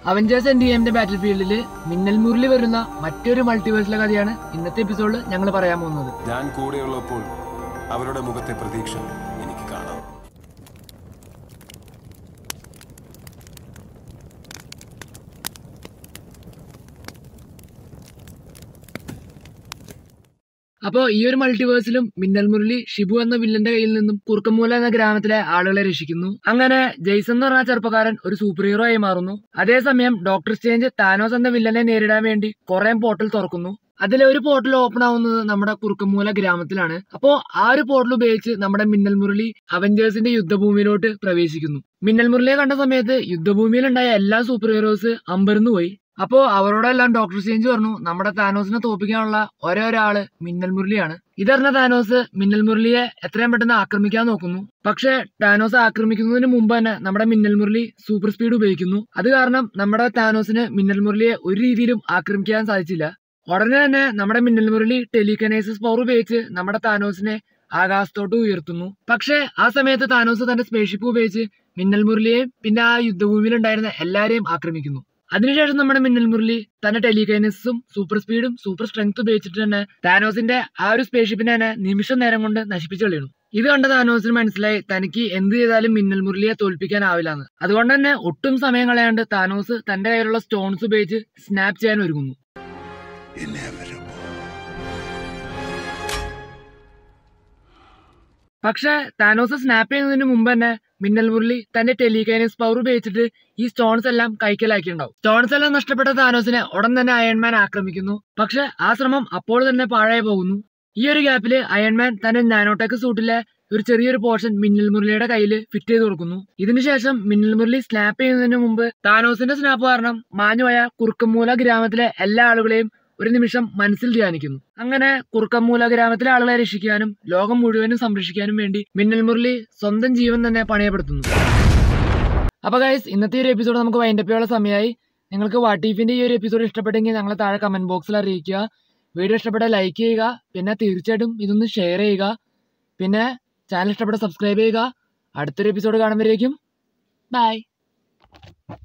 Avengers N D എമ്മിന്റെ ബാറ്റിൽ ഫീൽഡിൽ മിന്നൽ മുരളി വരുന്ന മറ്റൊരു മൾട്ടിവേഴ്സിലെ കഥയാണ് ഇന്നത്തെ എപ്പിസോഡിൽ ഞങ്ങൾ പറയാൻ പോകുന്നത് ഞാൻ കൂടെയുള്ളപ്പോൾ അവരുടെ മുഖത്തെ പ്രതീക്ഷ എനിക്ക് കാണാം അപ്പോൾ ഈ ഒരു മൾട്ടിവേഴ്സിലും മിന്നൽ മുരളി ഷിബു എന്ന വില്ലന്റെ കയ്യിൽ നിന്നും കുറുക്കമൂല എന്ന ഗ്രാമത്തിലെ ആളുകളെ രക്ഷിക്കുന്നു അങ്ങനെ ജെയ്സൺ എന്ന് പറഞ്ഞ ചെറുപ്പക്കാരൻ ഒരു സൂപ്പർ ഹീറോ ആയി മാറുന്നു അതേസമയം ഡോക്ടർ സ്റ്റേഞ്ച് താനോസ് എന്ന വില്ലനെ നേരിടാൻ വേണ്ടി കുറെ പോർട്ടൽ തുറക്കുന്നു അതിലെ ഒരു പോർട്ടൽ ഓപ്പൺ ആവുന്നത് നമ്മുടെ കുറുക്കമൂല ഗ്രാമത്തിലാണ് അപ്പോ ആ ഒരു പോർട്ടൽ ഉപയോഗിച്ച് നമ്മുടെ മിന്നൽ മുരളി അവഞ്ചേഴ്സിന്റെ യുദ്ധഭൂമിയിലോട്ട് പ്രവേശിക്കുന്നു മിന്നൽ മുരളിയെ കണ്ട സമയത്ത് യുദ്ധഭൂമിയിലുണ്ടായ എല്ലാ സൂപ്പർ ഹീറോസ് അമ്പരന്ന് പോയി അപ്പോ അവരോടെല്ലാം ഡോക്ടർ ചേഞ്ച് പറഞ്ഞു നമ്മുടെ താനോസിനെ തോപ്പിക്കാനുള്ള ഒരേ ഒരാള് മിന്നൽ മുരളിയാണ് ഇതറിഞ്ഞ താനോസ് മിന്നൽ മുരളിയെ എത്രയും പെട്ടെന്ന് ആക്രമിക്കാൻ നോക്കുന്നു പക്ഷേ താനോസ് ആക്രമിക്കുന്നതിന് മുമ്പ് തന്നെ നമ്മുടെ മിന്നൽ മുരളി സൂപ്പർ സ്പീഡ് ഉപയോഗിക്കുന്നു അത് കാരണം നമ്മുടെ താനോസിന് മിന്നൽ മുരളിയെ ഒരു രീതിയിലും ആക്രമിക്കാൻ സാധിച്ചില്ല ഉടനെ തന്നെ നമ്മുടെ മിന്നൽ മുരളി ടെലികനൈസസ് പവർ ഉപയോഗിച്ച് നമ്മുടെ താനോസിനെ ആകാശത്തോട്ട് ഉയർത്തുന്നു പക്ഷേ ആ സമയത്ത് താനോസ് തന്റെ സ്പേസ്ഷിപ്പ് ഉപയോഗിച്ച് മിന്നൽ മുരളിയെയും പിന്നെ ആ യുദ്ധഭൂമിയിൽ ഉണ്ടായിരുന്ന എല്ലാരെയും ആക്രമിക്കുന്നു അതിനുശേഷം നമ്മുടെ മിന്നൽ മുരളി തന്റെ ടെലികൈനസും സൂപ്പർ സ്പീഡും സൂപ്പർ സ്ട്രെങ്ത് ഉപയോഗിച്ചിട്ട് തന്നെ താനോസിന്റെ ആ ഒരു സ്പേസ്ഷിപ്പിനെ തന്നെ നിമിഷ നേരം കൊണ്ട് നശിപ്പിച്ചു കളയുന്നു ഇത് കണ്ട താനോസിന് മനസ്സിലായി തനിക്ക് എന്ത് ചെയ്താലും മിന്നൽ മുരളിയെ തോൽപ്പിക്കാനാവില്ലെന്ന് അതുകൊണ്ട് തന്നെ ഒട്ടും സമയം കളയാണ്ട് താനോസ് തന്റെ കയ്യിലുള്ള സ്റ്റോൺസ് ഉപയോഗിച്ച് സ്നാപ്പ് ചെയ്യാൻ ഒരുങ്ങുന്നു പക്ഷേ താനോസ് സ്നാപ്പ് ചെയ്യുന്നതിന് മുമ്പ് തന്നെ മിന്നൽ മുരളി തന്റെ ടെലികൈനസ് പവർ ഉപയോഗിച്ചിട്ട് ഈ സ്റ്റോൺസ് എല്ലാം കൈക്കലാക്കിയിട്ടുണ്ടാവും സ്റ്റോൺസ് എല്ലാം നഷ്ടപ്പെട്ട താനോസിനെ ഉടൻ തന്നെ അയൺമാൻ ആക്രമിക്കുന്നു പക്ഷെ ആ ശ്രമം അപ്പോൾ തന്നെ പാഴായി പോകുന്നു ഈ ഒരു ഗ്യാപ്പില് അയൺമാൻ തന്റെ നാനോടെക് സൂട്ടിലെ ഒരു ചെറിയൊരു പോർഷൻ മിന്നൽ മുരളിയുടെ കയ്യിൽ ഫിറ്റ് ചെയ്ത് കൊടുക്കുന്നു ഇതിനുശേഷം മിന്നൽ മുരളി സ്നാപ്പ് ചെയ്യുന്നതിന് മുമ്പ് താനോസിന്റെ സ്നാപ്പ് കാരണം മാഞ്ഞുപോയ കുറുക്കമൂല ഗ്രാമത്തിലെ എല്ലാ ആളുകളെയും ഒരു നിമിഷം മനസ്സിൽ ധ്യാനിക്കുന്നു അങ്ങനെ കുറുക്കമൂല ഗ്രാമത്തിലെ ആളുകളെ രക്ഷിക്കാനും ലോകം മുഴുവനും സംരക്ഷിക്കാനും വേണ്ടി മിന്നൽ മുരളി സ്വന്തം ജീവൻ തന്നെ പണയപ്പെടുത്തുന്നു അപ്പൊ ഗൈസ് ഇന്നത്തെ ഒരു എപ്പിസോഡ് നമുക്ക് വൈൻഡപ്പ് ചെയ്യാനുള്ള സമയമായി നിങ്ങൾക്ക് വാട്ടീഫിന്റെ ഈ ഒരു എപ്പിസോഡ് ഇഷ്ടപ്പെട്ടെങ്കിൽ ഞങ്ങളെ താഴെ കമന്റ് ബോക്സിൽ അറിയിക്കുക വീഡിയോ ഇഷ്ടപ്പെട്ട ലൈക്ക് ചെയ്യുക പിന്നെ തീർച്ചയായിട്ടും ഇതൊന്ന് ഷെയർ ചെയ്യുക പിന്നെ ചാനൽ ഇഷ്ടപ്പെട്ട സബ്സ്ക്രൈബ് ചെയ്യുക അടുത്തൊരു എപ്പിസോഡ് കാണുമ്പോഴേക്കും ബൈ